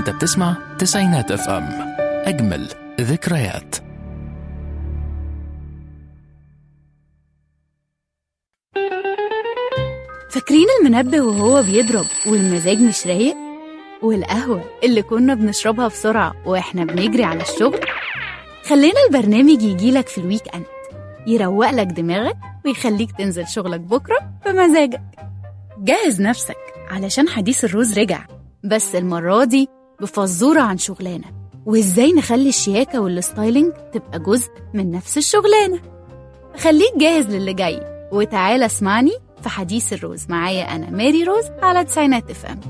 انت بتسمع تسعينات اف ام اجمل ذكريات فاكرين المنبه وهو بيضرب والمزاج مش رايق والقهوة اللي كنا بنشربها بسرعة واحنا بنجري على الشغل خلينا البرنامج يجيلك في الويك اند يروق لك دماغك ويخليك تنزل شغلك بكرة بمزاجك جهز نفسك علشان حديث الروز رجع بس المرة دي بفزورة عن شغلانة وازاي نخلي الشياكة والستايلينج تبقى جزء من نفس الشغلانة خليك جاهز للي جاي وتعالى اسمعني في حديث الروز معايا أنا ماري روز على تسعينات اف ام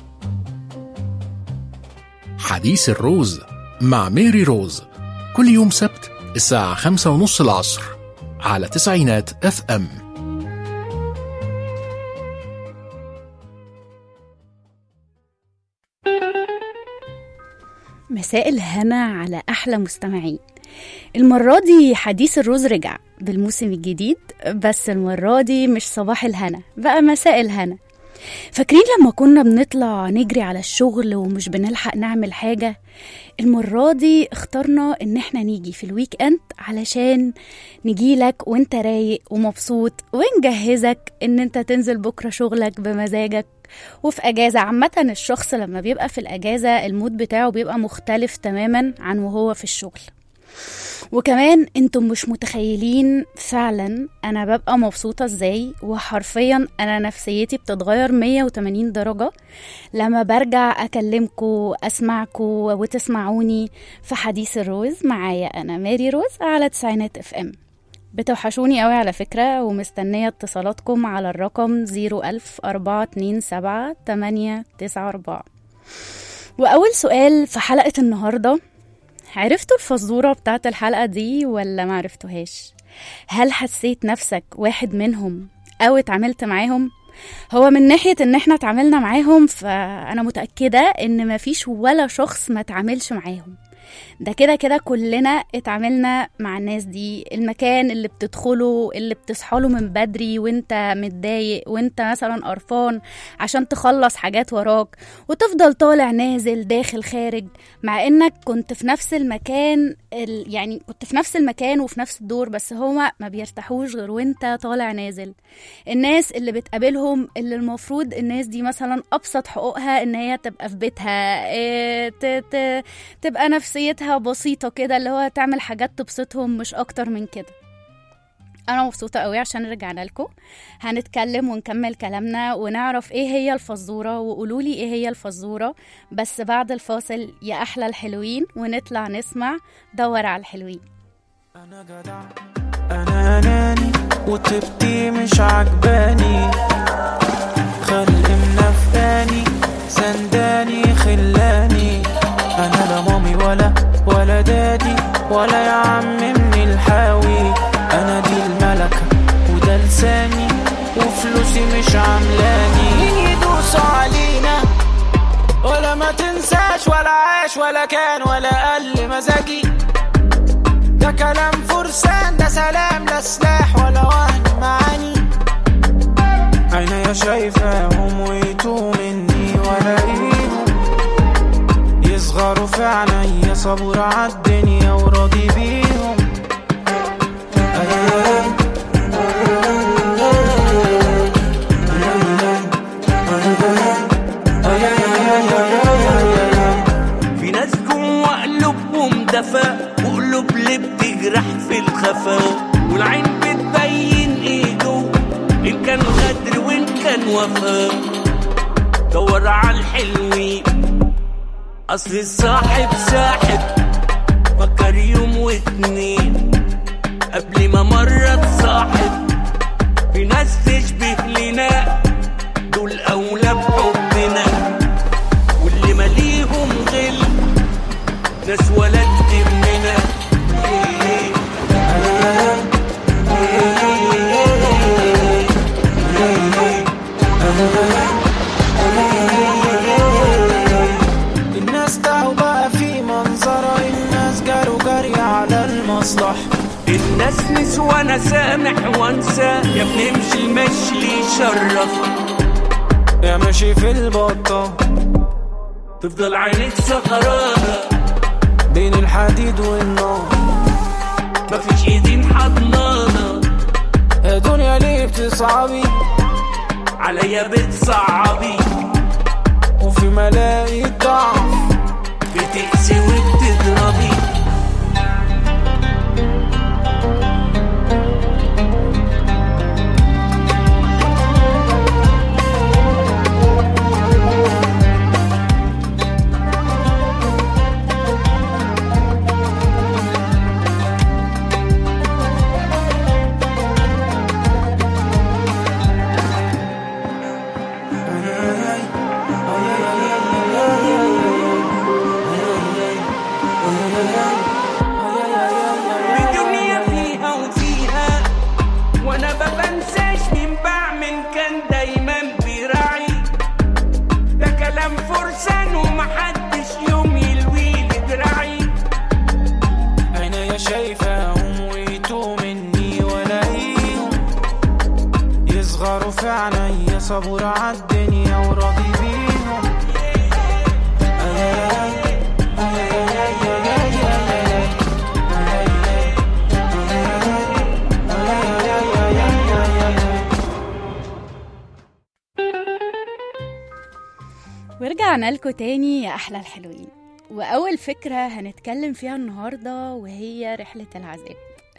حديث الروز مع ميري روز كل يوم سبت الساعة خمسة ونص العصر على تسعينات اف ام مساء الهنا على أحلى مستمعين المرة دي حديث الروز رجع بالموسم الجديد بس المرة دي مش صباح الهنا بقى مساء الهنا فاكرين لما كنا بنطلع نجري على الشغل ومش بنلحق نعمل حاجة المرة دي اخترنا ان احنا نيجي في الويك اند علشان نجيلك وانت رايق ومبسوط ونجهزك ان انت تنزل بكرة شغلك بمزاجك وفي اجازة عامة الشخص لما بيبقى في الاجازة المود بتاعه بيبقى مختلف تماما عن وهو في الشغل وكمان انتم مش متخيلين فعلا انا ببقى مبسوطة ازاي وحرفيا انا نفسيتي بتتغير 180 درجة لما برجع اكلمكم اسمعكم وتسمعوني في حديث الروز معايا انا ماري روز على تسعينات اف ام بتوحشوني قوي على فكرة ومستنية اتصالاتكم على الرقم 01000 427 894 وأول سؤال في حلقة النهاردة عرفتوا الفزورة بتاعت الحلقة دي ولا معرفتوهاش؟ هل حسيت نفسك واحد منهم أو اتعاملت معاهم؟ هو من ناحية ان احنا اتعاملنا معاهم فأنا متأكدة ان مفيش ولا شخص ما اتعاملش معاهم ده كده كده كلنا اتعاملنا مع الناس دي المكان اللي بتدخله اللي بتصحى له من بدري وانت متضايق وانت مثلا قرفان عشان تخلص حاجات وراك وتفضل طالع نازل داخل خارج مع انك كنت في نفس المكان ال... يعني كنت في نفس المكان وفي نفس الدور بس هما ما بيرتاحوش غير وانت طالع نازل الناس اللي بتقابلهم اللي المفروض الناس دي مثلا ابسط حقوقها ان هي تبقى في بيتها إيه ت... ت... تبقى نفسيتها بسيطة كده اللي هو تعمل حاجات تبسطهم مش أكتر من كده أنا مبسوطة قوي عشان رجعنا لكم هنتكلم ونكمل كلامنا ونعرف إيه هي الفزورة وقولولي إيه هي الفزورة بس بعد الفاصل يا أحلى الحلوين ونطلع نسمع دور على الحلوين انا جدع انا اناني وطيبتي مش عجباني خلق منفاني سنداني خلاني انا لا مامي ولا ولا دادي ولا يا عم من الحاوي انا دي الملكة وده لساني وفلوسي مش عاملاني مين يدوسوا علينا ولا ما تنساش ولا عاش ولا كان ولا قل مزاجي ده كلام فرسان ده سلام لا سلاح ولا وهن معاني عينيا شايفاهم ويتوه مني ولاقيهم يصغروا في عينيا صبور عالدنيا وراضي بيهم أيوة. في ناس جوا قلوبهم دفا وقلوب اللي بتجرح في الخفا والعين بتبين ايه جوا ان كان غدر وان كان وفا دور على الحلوين اصل الصاحب ساحب فكر يوم واتنين قبل ما مرة تصاحب في ناس تشبه لنا دول اولى بحبنا واللي ماليهم غل ناس ولد مننا الناس تعوا بقى في منظرة الناس جاروا جري على المصلحة الناس نسوى انا سامح وانسى يا ابني امشي المشي اللي يشرف يا ماشي في البطة تفضل عينيك سهرانة بين الحديد والنار مفيش ايدين حضنانة يا دنيا ليه بتصعبي عليا بتصعبي وفي ملاقي ضعف بتقسي وبتضربي الدنيا فيها وفيها وانا ما بنساش مين بعمل كان دايما بيراعي ده كلام فرسان ومحدش يوم يلوي لي دراعي عينيا شايفاهم ويتوه مني والاقيهم يصغروا في عينيا صبور عالدنيا وراضي بيهم ورجعنا لكم تاني يا أحلى الحلوين وأول فكرة هنتكلم فيها النهاردة وهي رحلة العذاب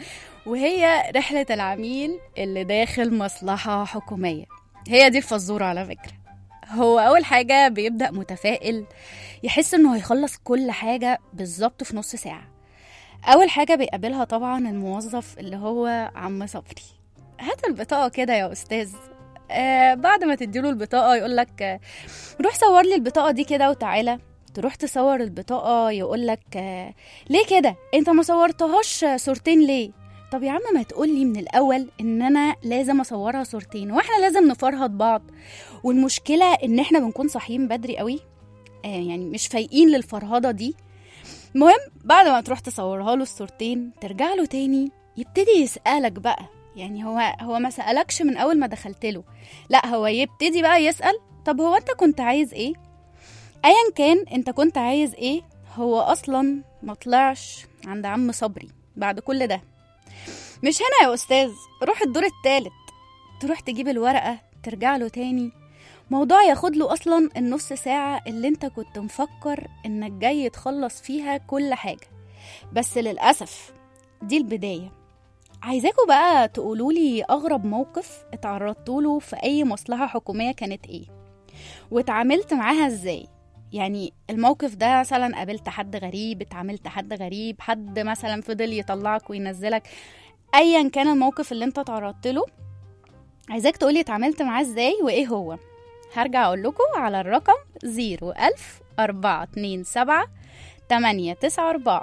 وهي رحلة العميل اللي داخل مصلحة حكومية هي دي الفزورة على فكرة هو أول حاجة بيبدأ متفائل يحس إنه هيخلص كل حاجة بالظبط في نص ساعة أول حاجة بيقابلها طبعا الموظف اللي هو عم صبري هات البطاقة كده يا أستاذ آه بعد ما تديله البطاقة يقولك آه روح صور لي البطاقة دي كده وتعالى تروح تصور البطاقة يقولك آه ليه كده انت ما صورتهاش صورتين ليه طب يا عم ما تقولي من الأول إن أنا لازم أصورها صورتين وإحنا لازم نفرهد بعض والمشكلة إن إحنا بنكون صاحيين بدري قوي آه يعني مش فايقين للفرهدة دي المهم بعد ما تروح تصورها له الصورتين ترجع له تاني يبتدي يسألك بقى يعني هو هو ما سألكش من أول ما دخلت له لا هو يبتدي بقى يسأل طب هو أنت كنت عايز إيه أيا كان أنت كنت عايز إيه هو أصلا ما طلعش عند عم صبري بعد كل ده مش هنا يا أستاذ روح الدور التالت تروح تجيب الورقة ترجع له تاني موضوع ياخد له أصلا النص ساعة اللي انت كنت مفكر انك جاي تخلص فيها كل حاجة بس للأسف دي البداية عايزاكوا بقى تقولولي أغرب موقف اتعرضتوا له في أي مصلحة حكومية كانت إيه واتعاملت معاها إزاي يعني الموقف ده مثلا قابلت حد غريب اتعاملت حد غريب حد مثلا فضل يطلعك وينزلك ايا كان الموقف اللي انت تعرضت له عايزاك تقولي اتعاملت معاه ازاي وايه هو هرجع اقول لكم على الرقم 01000 427 894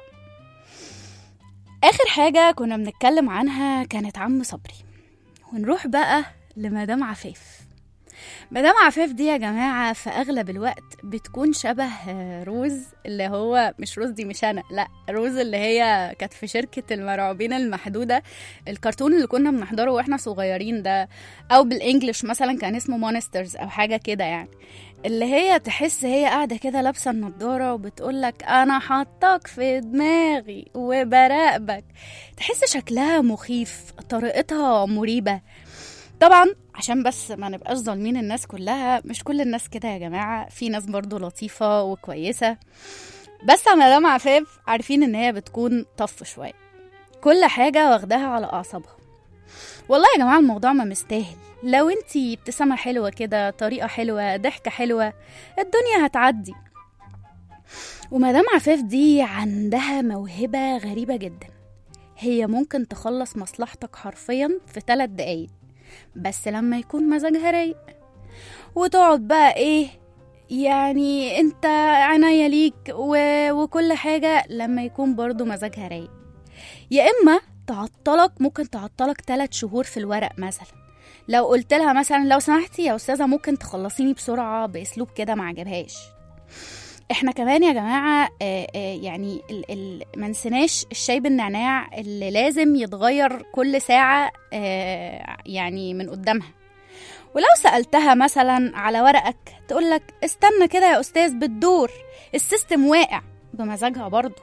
اخر حاجه كنا بنتكلم عنها كانت عم صبري ونروح بقى لمدام عفاف مدام عفاف دي يا جماعة في أغلب الوقت بتكون شبه آه، روز اللي هو مش روز دي مش أنا لا روز اللي هي كانت في شركة المرعوبين المحدودة الكرتون اللي كنا بنحضره واحنا صغيرين ده أو بالإنجلش مثلا كان اسمه مونسترز أو حاجة كده يعني اللي هي تحس هي قاعدة كده لابسة النضارة وبتقولك أنا حاطاك في دماغي وبراقبك تحس شكلها مخيف طريقتها مريبة طبعا عشان بس ما نبقاش ظالمين الناس كلها مش كل الناس كده يا جماعة في ناس برضو لطيفة وكويسة بس مدام عفاف عارفين ان هي بتكون طف شوية كل حاجة واخداها على أعصابها والله يا جماعة الموضوع ما مستاهل لو انتي ابتسامة حلوة كده طريقة حلوة ضحكة حلوة الدنيا هتعدي ومدام عفاف دي عندها موهبة غريبة جدا هي ممكن تخلص مصلحتك حرفيا في ثلاث دقايق بس لما يكون مزاجها رايق وتقعد بقى ايه يعني انت عناية ليك و... وكل حاجة لما يكون برضو مزاجها رايق يا اما تعطلك ممكن تعطلك ثلاث شهور في الورق مثلا لو قلت لها مثلا لو سمحتي يا استاذه ممكن تخلصيني بسرعه باسلوب كده ما عجبهاش احنا كمان يا جماعه آه، آه، يعني ال- ال- ما نسيناش الشاي بالنعناع اللي لازم يتغير كل ساعه آه، يعني من قدامها ولو سالتها مثلا على ورقك تقول لك استنى كده يا استاذ بتدور السيستم واقع بمزاجها برضه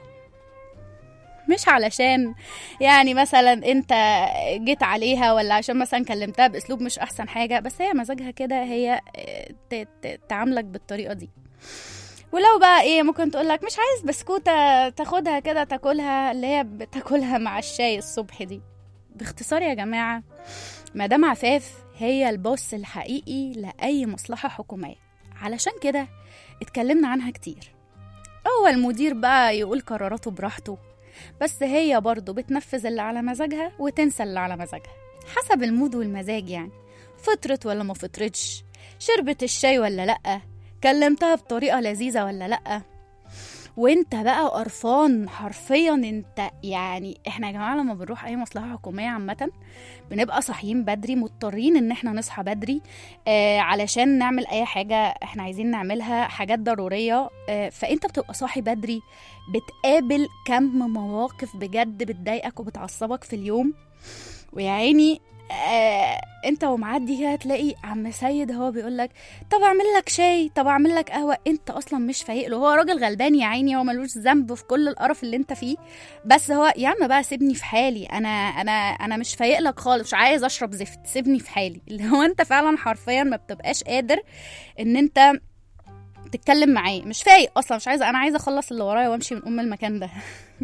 مش علشان يعني مثلا انت جيت عليها ولا عشان مثلا كلمتها باسلوب مش احسن حاجه بس هي مزاجها كده هي اه، ت- ت- تعاملك بالطريقه دي ولو بقى ايه ممكن تقول لك مش عايز بسكوته تاخدها كده تاكلها اللي هي بتاكلها مع الشاي الصبح دي باختصار يا جماعه مدام عفاف هي البوس الحقيقي لاي مصلحه حكوميه علشان كده اتكلمنا عنها كتير هو المدير بقى يقول قراراته براحته بس هي برضه بتنفذ اللي على مزاجها وتنسى اللي على مزاجها حسب المود والمزاج يعني فطرت ولا ما فطرتش شربت الشاي ولا لأ كلمتها بطريقة لذيذة ولا لأ وانت بقى قرفان حرفيا انت يعني احنا يا جماعه لما بنروح اي مصلحه حكوميه عامه بنبقى صاحيين بدري مضطرين ان احنا نصحى بدري آه علشان نعمل اي حاجه احنا عايزين نعملها حاجات ضروريه آه فانت بتبقى صاحي بدري بتقابل كم مواقف بجد بتضايقك وبتعصبك في اليوم ويا عيني آه انت ومعدي كده تلاقي عم سيد هو بيقول لك طب اعمل لك شاي طب اعمل لك قهوه انت اصلا مش فايق له هو راجل غلبان يا عيني هو ملوش ذنب في كل القرف اللي انت فيه بس هو يا عم بقى سيبني في حالي انا انا انا مش فايق لك خالص مش عايز اشرب زفت سيبني في حالي اللي هو انت فعلا حرفيا ما بتبقاش قادر ان انت تتكلم معاه مش فايق اصلا مش عايزه انا عايزه اخلص اللي ورايا وامشي من ام المكان ده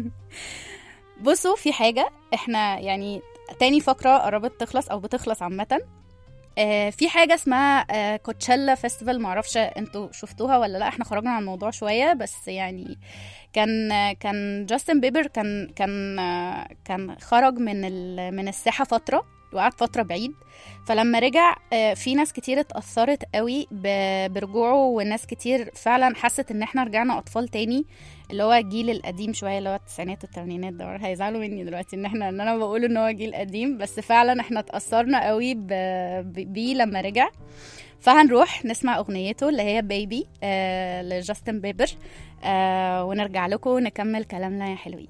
بصوا في حاجه احنا يعني تاني فقره قربت تخلص او بتخلص عامه آه في حاجه اسمها آه كوتشيلا فيستيفال معرفش انتوا شفتوها ولا لا احنا خرجنا عن الموضوع شويه بس يعني كان آه كان جاستن بيبر كان كان آه كان خرج من ال- من الساحه فتره وقعد فتره بعيد فلما رجع آه، في ناس كتير اتأثرت قوي ب- برجوعه وناس كتير فعلا حست ان احنا رجعنا اطفال تاني اللي هو الجيل القديم شويه اللي هو التسعينات والثمانينات ده هيزعلوا مني دلوقتي ان احنا ان انا بقول ان هو جيل قديم بس فعلا احنا اتأثرنا قوي ب- ب- بيه لما رجع فهنروح نسمع اغنيته اللي هي بيبي آه لجاستن بيبر آه ونرجع لكم نكمل كلامنا يا حلوين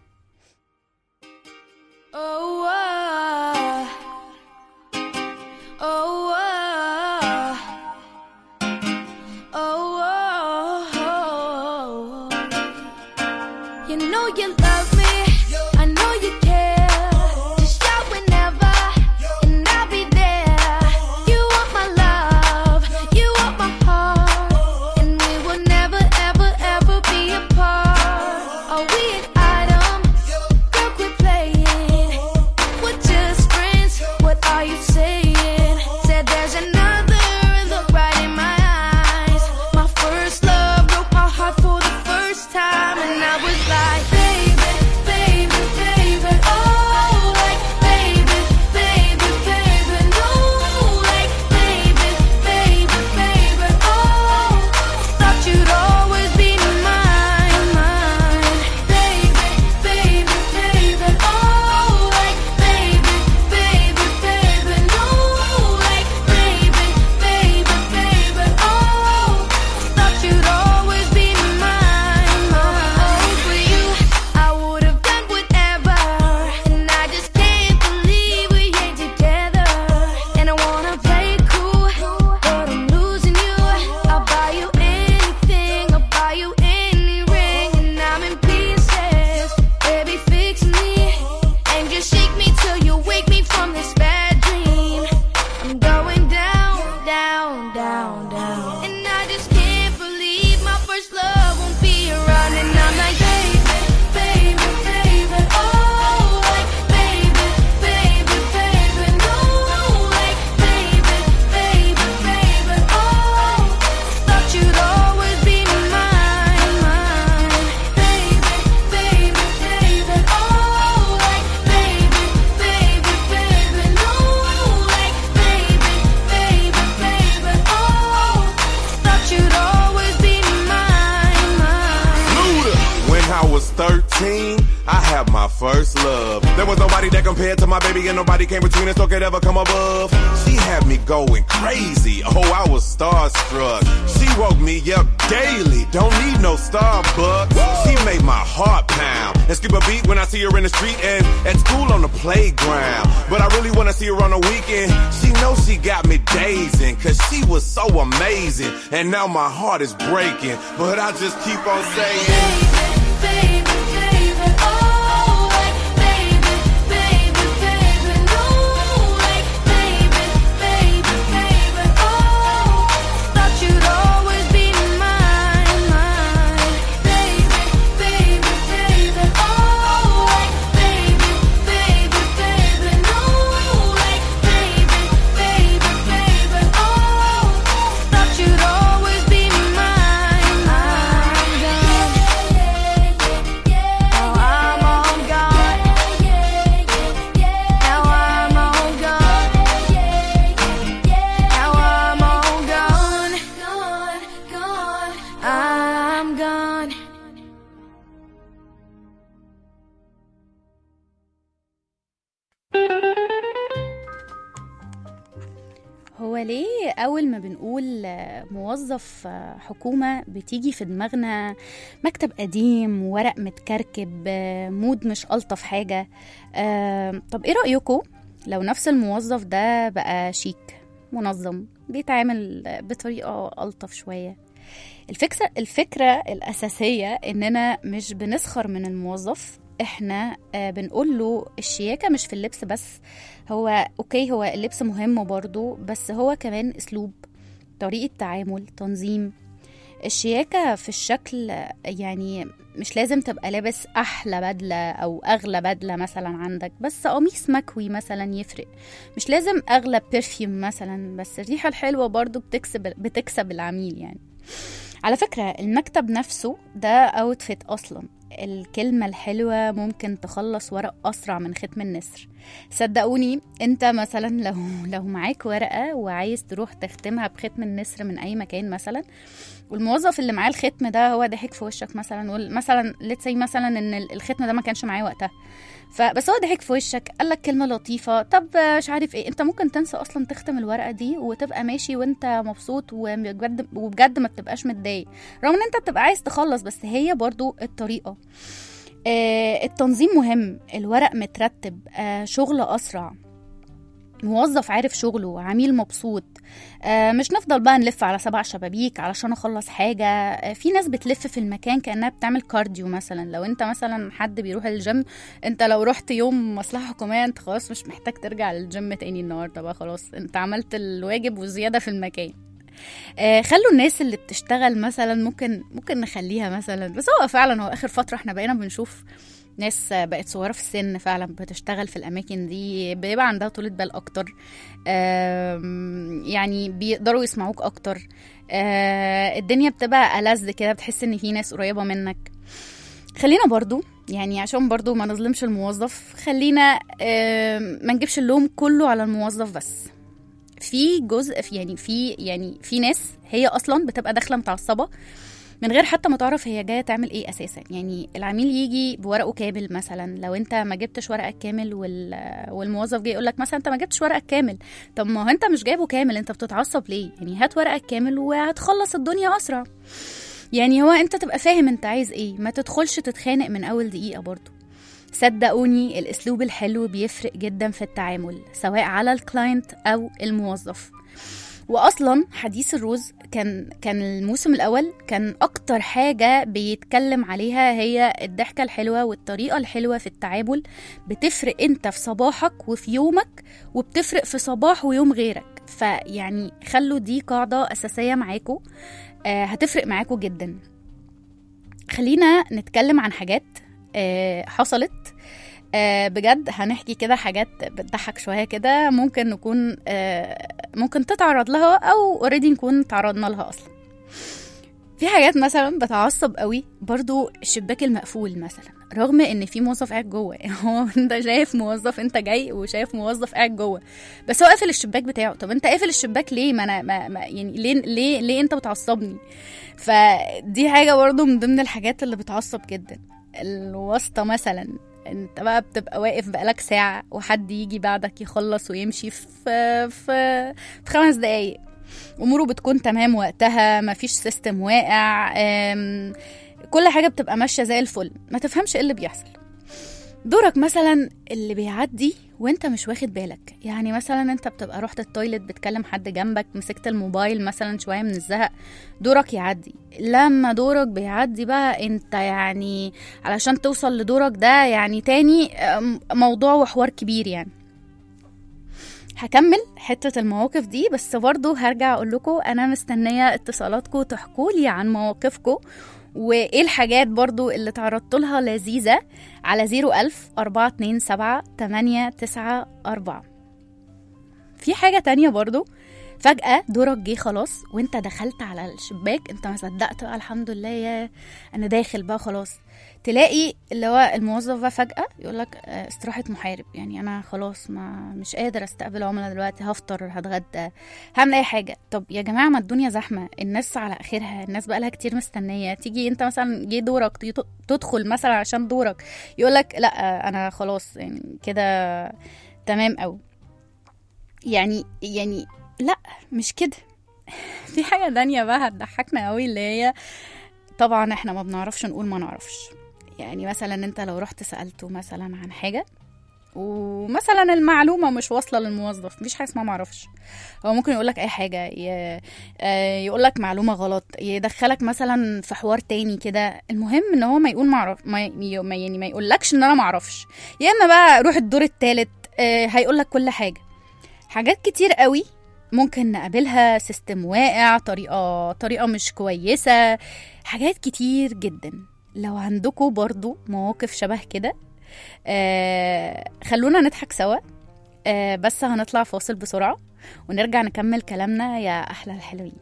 Oh, ah. oh, ah. oh, oh. You know you love me. I know you care. Just shout whenever, and I'll be there. You want my love, you want my heart, and we will never, ever, ever be apart. Are we an item? Girl, quit playing. We're just friends. What are you saying? Said there's another look right in my eyes. My first love broke my heart for the first time, and I was like, baby, baby, baby, oh, like baby, baby, baby, no, like baby, baby, baby, oh, thought you'd always be mine, mine, baby, baby, baby, oh, like baby, baby, baby, no, like baby, baby, baby, oh, thought you'd always be mine, mine. For you, I would have done whatever, and I just can't believe we ain't together. And I wanna play it cool, but I'm losing you. I'll buy you anything, I'll buy you any ring, and I'm in pieces. Baby, fix me and just shake me till you wake me from this bad dream. I'm going down, down, down, down. And I just can't believe my first love won't be around. And I'm like, baby, baby, baby, oh, like, baby, baby, baby, no, like, baby, baby, baby, oh, thought you'd always be mine, mine, baby, baby, baby, oh, like, baby, baby, baby, no, like, baby, baby, baby, oh, thought you'd always be mine, mine. Luda. When I was 13, I had my first love. There was nobody that compared to my baby, and nobody came between us or could ever come above. She had me going crazy. Oh, I was starstruck. She woke me up daily. Don't need no Starbucks. She made my heart pound and skip a beat when I see her in the street and at school on the playground. But I really wanna see her on the weekend. She knows she got me dazing, cause she was so amazing. And now my heart is breaking, but I just keep on saying. Baby, baby, oh, like baby, baby, baby, no, like baby, baby, baby, oh, thought you'd always be mine, mine, baby, baby, baby, oh, like baby, baby, baby, no, like baby, baby, baby, oh, thought you'd always be mine, Now I'm all gone. Now I'm all gone. Now I'm all gone. Gone, gone. I'm gone. هو ليه أول ما بنقول آه، موظف آه، حكومة بتيجي في دماغنا مكتب قديم ورق متكركب آه، مود مش ألطف حاجة آه، طب إيه رأيكم لو نفس الموظف ده بقى شيك منظم بيتعامل بطريقة ألطف شوية الفكرة الفكرة الأساسية إننا مش بنسخر من الموظف احنا آه، بنقول له الشياكة مش في اللبس بس هو اوكي هو اللبس مهم برضو بس هو كمان اسلوب طريقة تعامل تنظيم الشياكة في الشكل آه، يعني مش لازم تبقى لابس أحلى بدلة أو أغلى بدلة مثلا عندك بس قميص مكوي مثلا يفرق مش لازم أغلى برفيوم مثلا بس الريحة الحلوة برضو بتكسب بتكسب العميل يعني على فكرة المكتب نفسه ده اوتفيت أصلا الكلمة الحلوة ممكن تخلص ورق أسرع من ختم النسر صدقوني انت مثلا لو لو معاك ورقة وعايز تروح تختمها بختم النسر من أي مكان مثلا والموظف اللي معاه الختم ده هو ضحك في وشك مثلا وال- مثلا let's say مثلا ان ال- الختم ده ما كانش معاه وقتها فبس هو ضحك في وشك قال لك كلمه لطيفه طب آه، مش عارف ايه انت ممكن تنسى اصلا تختم الورقه دي وتبقى ماشي وانت مبسوط وبجد وبجد ما بتبقاش متضايق رغم ان انت بتبقى عايز تخلص بس هي برضو الطريقه آه التنظيم مهم الورق مترتب آه شغل اسرع موظف عارف شغله عميل مبسوط آه مش نفضل بقى نلف على سبع شبابيك علشان اخلص حاجه آه في ناس بتلف في المكان كانها بتعمل كارديو مثلا لو انت مثلا حد بيروح الجيم انت لو رحت يوم مصلحه حكوميه انت خلاص مش محتاج ترجع للجيم تاني النهارده بقى خلاص انت عملت الواجب وزياده في المكان آه خلوا الناس اللي بتشتغل مثلا ممكن ممكن نخليها مثلا بس هو فعلا هو اخر فتره احنا بقينا بنشوف ناس آه، بقت صغيره في السن فعلا بتشتغل في الاماكن دي بيبقى عندها طولة بال اكتر آم، يعني بيقدروا يسمعوك اكتر آه، الدنيا بتبقى ألذ كده بتحس ان في ناس قريبه منك خلينا برضو يعني عشان برضو ما نظلمش الموظف خلينا آم، ما نجيبش اللوم كله على الموظف بس في جزء في يعني في يعني في ناس هي اصلا بتبقى داخله متعصبه من غير حتى ما تعرف هي جايه تعمل ايه اساسا يعني العميل يجي بورقه كامل مثلا لو انت ما جبتش ورقك كامل وال... والموظف جاي يقول لك مثلا انت ما جبتش ورقك كامل طب ما هو انت مش جايبه كامل انت بتتعصب ليه يعني هات ورقك كامل وهتخلص الدنيا اسرع يعني هو انت تبقى فاهم انت عايز ايه ما تدخلش تتخانق من اول دقيقه برضو صدقوني الاسلوب الحلو بيفرق جدا في التعامل سواء على الكلاينت او الموظف واصلا حديث الروز كان كان الموسم الاول كان اكتر حاجه بيتكلم عليها هي الضحكه الحلوه والطريقه الحلوه في التعامل بتفرق انت في صباحك وفي يومك وبتفرق في صباح ويوم غيرك فيعني خلوا دي قاعده اساسيه معاكم آه هتفرق معاكم جدا خلينا نتكلم عن حاجات آه حصلت آه بجد هنحكي كده حاجات بتضحك شويه كده ممكن نكون آه ممكن تتعرض لها او اوريدي نكون تعرضنا لها اصلا في حاجات مثلا بتعصب قوي برضو الشباك المقفول مثلا رغم ان في موظف قاعد جوه يعني هو انت شايف موظف انت جاي وشايف موظف قاعد جوه بس هو قافل الشباك بتاعه طب انت قافل الشباك ليه ما انا ما ما يعني ليه ليه ليه انت بتعصبني فدي حاجه برضو من ضمن الحاجات اللي بتعصب جدا الواسطه مثلا انت بقى بتبقى واقف بقالك ساعة وحد يجي بعدك يخلص ويمشي في في, في خمس دقايق اموره بتكون تمام وقتها مفيش سيستم واقع أم، كل حاجة بتبقى ماشية زي الفل ما تفهمش ايه اللي بيحصل دورك مثلا اللي بيعدي وانت مش واخد بالك يعني مثلا انت بتبقى رحت التويلت بتكلم حد جنبك مسكت الموبايل مثلا شويه من الزهق دورك يعدي لما دورك بيعدي بقى انت يعني علشان توصل لدورك ده يعني تاني ام، موضوع وحوار كبير يعني هكمل حتة المواقف دي بس برضو هرجع أقول لكم أنا مستنية اتصالاتكم تحكولي عن مواقفكم وإيه الحاجات برضو اللي تعرضت لها لذيذة على 01000 427 894 في حاجة تانية برضو فجأة دورك جه خلاص وانت دخلت على الشباك انت ما صدقت بقى الحمد لله يا انا داخل بقى خلاص تلاقي اللي هو الموظف بقى فجأة يقول لك استراحة محارب يعني انا خلاص ما مش قادر استقبل عملاء دلوقتي هفطر هتغدى هعمل اي حاجة طب يا جماعة ما الدنيا زحمة الناس على اخرها الناس بقى لها كتير مستنية تيجي انت مثلا جه دورك تيجي تدخل مثلا عشان دورك يقول لك لا انا خلاص يعني كده تمام قوي يعني يعني لا مش كده في حاجة تانية بقى هتضحكنا قوي اللي هي طبعا احنا ما بنعرفش نقول ما نعرفش يعني مثلا انت لو رحت سألته مثلا عن حاجة ومثلا المعلومة مش واصلة للموظف مفيش حاجة اسمها معرفش هو ممكن يقولك أي حاجة ي... آه، يقولك معلومة غلط يدخلك مثلا في حوار تاني كده المهم ان هو ما يقول معرف ما ي- ما يعني ما يقولكش ان انا معرفش يا اما بقى روح الدور التالت آه، هيقولك كل حاجة حاجات كتير قوي ممكن نقابلها سيستم واقع طريقة طريقة مش كويسة حاجات كتير جدا لو عندكم برضو مواقف شبه كده آه خلونا نضحك سوا آه بس هنطلع فاصل بسرعة ونرجع نكمل كلامنا يا أحلى الحلوين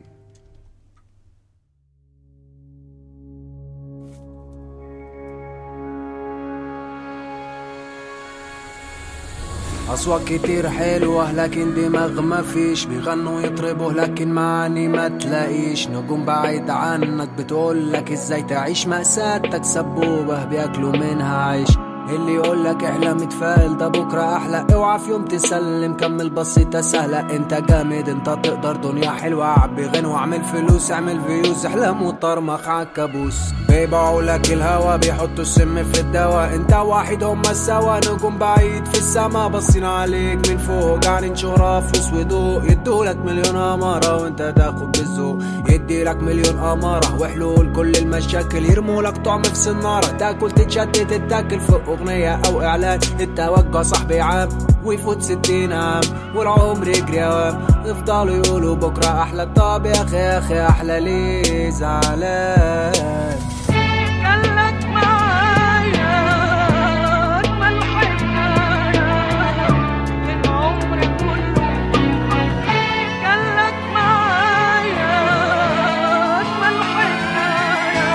أصوات كتير حلوة لكن دماغ ما فيش بيغنوا يطربوا لكن معاني ما تلاقيش نجوم بعيد عنك بتقولك ازاي تعيش مأساتك سبوبة بياكلوا منها عيش اللي يقولك احلم اتفائل ده بكرة أحلى اوعى في يوم تسلم كمل بسيطة سهلة انت جامد انت تقدر دنيا حلوة عبي غنوة اعمل فلوس اعمل فيوز احلام وطرمخ عالكابوس بيبيعوا لك الهوا بيحطوا السم في الدواء انت واحد هما سوا نجوم بعيد في السما باصين عليك من فوق قاعدين شهرة فلوس وضوء يدولك مليون أمارة وانت تاخد بالذوق يديلك مليون أمارة وحلول كل المشاكل يرمولك طعم في سنارة تاكل تتشتت تتاكل في أغنية أو إعلان التوجع صاحبي عام ويفوت ستين عام والعمر يجري أوام يفضلوا يقولوا بكرة أحلى طب يا أخي يا أخي أحلى ليه زعلان خلك معايا أجمل حكاية العمر كله خلك معايا أجمل حكاية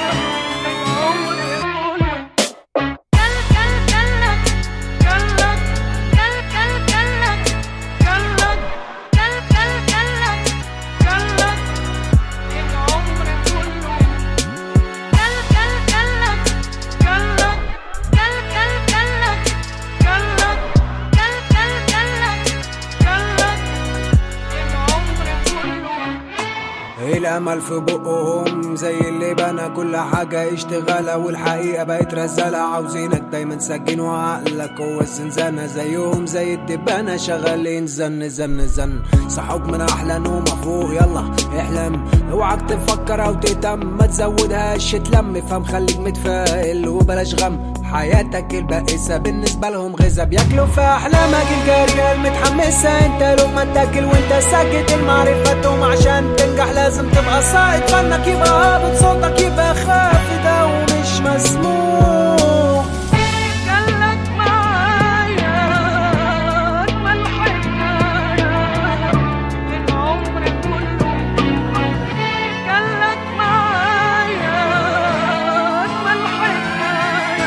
العمر كله كل كل كلك كلك كل كل كلك كلك كل كل كلك كلك العمر كله كل كل كلك كلك كل كل كلك كلك كل كل كلك كلك العمر كله الامل في بقهم زي اللي بنى كل حاجة اشتغالة والحقيقة بقت رزالة عاوزينك دايما سجين وعقلك هو الزنزانة زيهم زي الدبانة شغالين زن زن زن صحوك من احلى نومة فوق يلا احلم اوعك تفكر او تهتم ما تزودهاش تلم فهم خليك متفائل وبلاش غم حياتك البائسة بالنسبة لهم غذا بياكلوا في أحلامك الجارية المتحمسة انت لقمة تاكل وانت ساكت المعرفة توم عشان تنجح لازم تبقى صائد فنك يبقى هابط صوتك يبقى خافت ده ومش مسموع خلك معايا أجمل حكاية العمر كله خلك معايا أجمل حكاية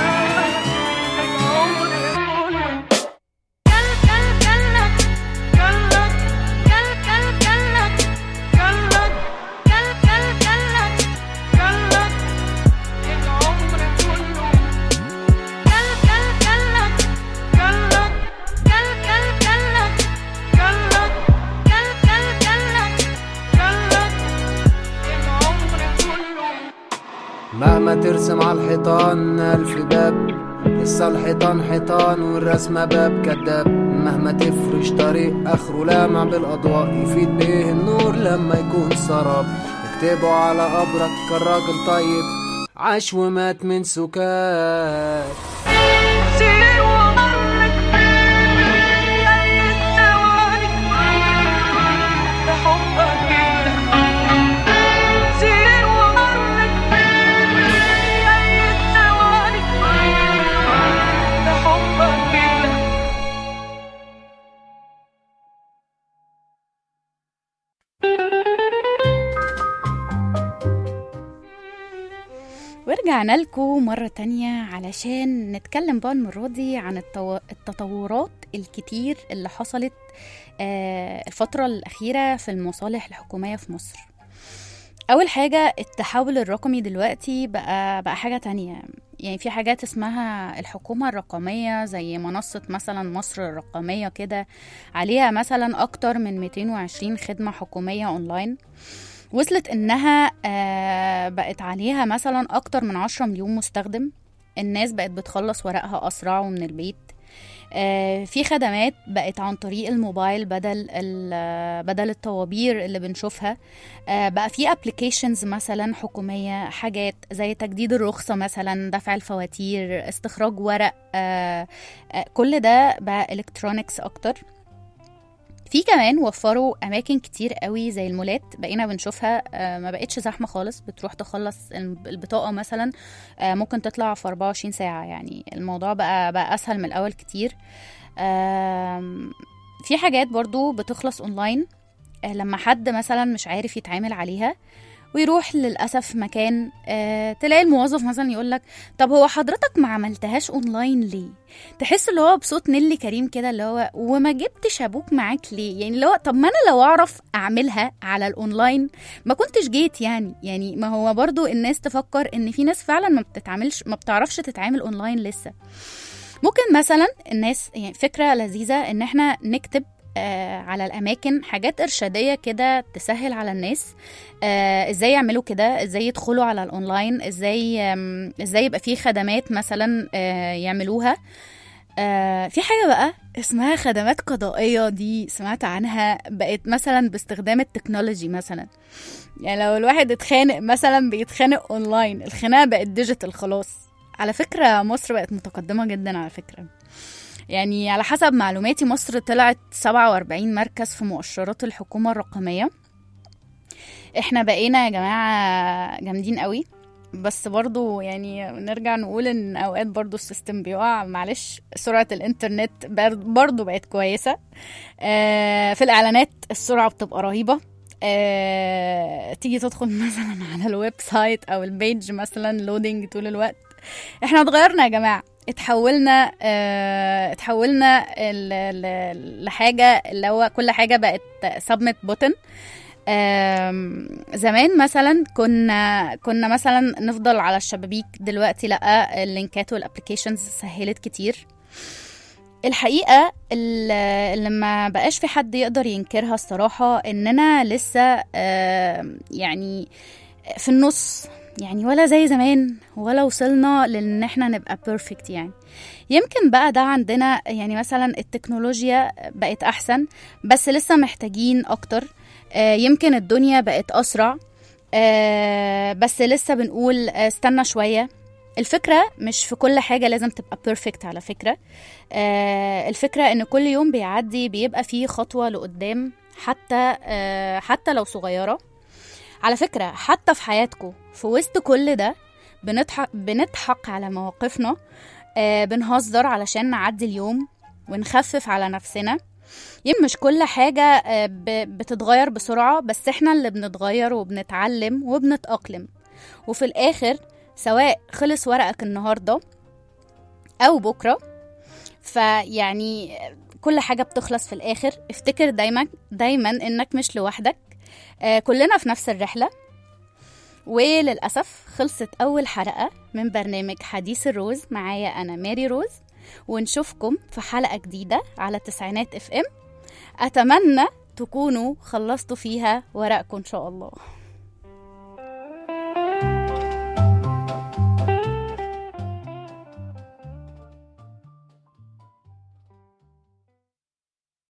العمر كله كل كل كلك كلك كل كل كلك كلك كل كل كلك كلك العمر كله مهما ترسم على الحيطان ألف باب لسه الحيطان حيطان والرسمة باب كداب مهما تفرش طريق آخره لامع بالأضواء يفيد بيه النور لما يكون سراب اكتبوا على قبرك كان راجل طيب عاش ومات من سكات سير ومرك أي الثواني بحبك سير ومرك أي الثواني بحبك ورجعنا لكم مرة تانية علشان نتكلم بقى المرة دي عن التو... التطورات الكتير اللي حصلت آه، الفترة الأخيرة في المصالح الحكومية في مصر أول حاجة التحول الرقمي دلوقتي بقى بقى حاجة تانية يعني في حاجات اسمها الحكومة الرقمية زي منصة مثلا مصر الرقمية كده عليها مثلا أكتر من 220 خدمة حكومية أونلاين وصلت إنها آه، بقت عليها مثلا أكتر من 10 مليون مستخدم الناس بقت بتخلص ورقها أسرع ومن البيت آه، في خدمات بقت عن طريق الموبايل بدل ال- بدل الطوابير اللي بنشوفها آه، بقى في ابلكيشنز مثلا حكوميه حاجات زي تجديد الرخصه مثلا دفع الفواتير استخراج ورق آه، آه، كل ده بقى الكترونكس اكتر في كمان وفروا اماكن كتير قوي زي المولات بقينا بنشوفها آه، ما بقتش زحمه خالص بتروح تخلص الب- البطاقه مثلا آه، ممكن تطلع في 24 ساعه يعني الموضوع بقى بقى اسهل من الاول كتير آم، في حاجات برضو بتخلص اونلاين آه، لما حد مثلا مش عارف يتعامل عليها ويروح للاسف مكان آه تلاقي الموظف مثلا يقول لك طب هو حضرتك ما عملتهاش اونلاين ليه تحس اللي هو بصوت نيلي كريم كده اللي هو وما جبتش ابوك معاك ليه يعني اللي هو طب ما انا لو اعرف اعملها على الاونلاين ما كنتش جيت يعني يعني ما هو برضو الناس تفكر ان في ناس فعلا ما بتتعاملش ما بتعرفش تتعامل اونلاين لسه ممكن مثلا الناس يعني فكرة لذيذة ان احنا نكتب آه على الاماكن حاجات ارشاديه كده تسهل على الناس آه ازاي يعملوا كده ازاي يدخلوا على الاونلاين ازاي آم، ازاي يبقى في خدمات مثلا آه يعملوها آه في حاجه بقى اسمها خدمات قضائيه دي سمعت عنها بقت مثلا باستخدام التكنولوجي مثلا يعني لو الواحد اتخانق مثلا بيتخانق اونلاين الخناقه بقت ديجيتال خلاص على فكره مصر بقت متقدمه جدا على فكره يعني على حسب معلوماتي مصر طلعت 47 مركز في مؤشرات الحكومة الرقمية احنا بقينا يا جماعة جامدين قوي بس برضو يعني نرجع نقول ان اوقات برضو السيستم بيقع معلش سرعة الانترنت بر- برضو بقت كويسة آه، في الاعلانات السرعة بتبقى رهيبة آه، تيجي تدخل مثلا على الويب سايت او البيج مثلا لودينج طول الوقت احنا اتغيرنا يا جماعة اتحولنا اه اتحولنا ال- ل- لحاجة اللي هو كل حاجة بقت سبميت بوتن آم، زمان مثلا كنا كنا مثلا نفضل على الشبابيك دلوقتي لا اللينكات والابلكيشنز سهلت كتير الحقيقة ال- اللي ما بقاش في حد يقدر ينكرها الصراحة اننا لسه آم، يعني في النص يعني ولا زي زمان ولا وصلنا لان احنا نبقى بيرفكت يعني يمكن بقى ده عندنا يعني مثلا التكنولوجيا بقت احسن بس لسه محتاجين اكتر آه، يمكن الدنيا بقت اسرع آه، بس لسه بنقول آه، استنى شويه الفكرة مش في كل حاجة لازم تبقى بيرفكت على فكرة آه، الفكرة ان كل يوم بيعدي بيبقى فيه خطوة لقدام حتى آه، حتى لو صغيرة على فكرة حتى في حياتكم في وسط كل ده بنضحك بنضحك على مواقفنا آه بنهزر علشان نعدي اليوم ونخفف على نفسنا يمكن مش كل حاجة آه ب- بتتغير بسرعة بس احنا اللي بنتغير وبنتعلم وبنتأقلم وفي الآخر سواء خلص ورقك النهاردة أو بكرة فيعني كل حاجة بتخلص في الآخر افتكر دايما دايما إنك مش لوحدك آه كلنا في نفس الرحلة وللأسف خلصت أول حلقة من برنامج حديث الروز معايا أنا ماري روز ونشوفكم في حلقة جديدة على تسعينات اف ام أتمنى تكونوا خلصتوا فيها ورقكم إن شاء الله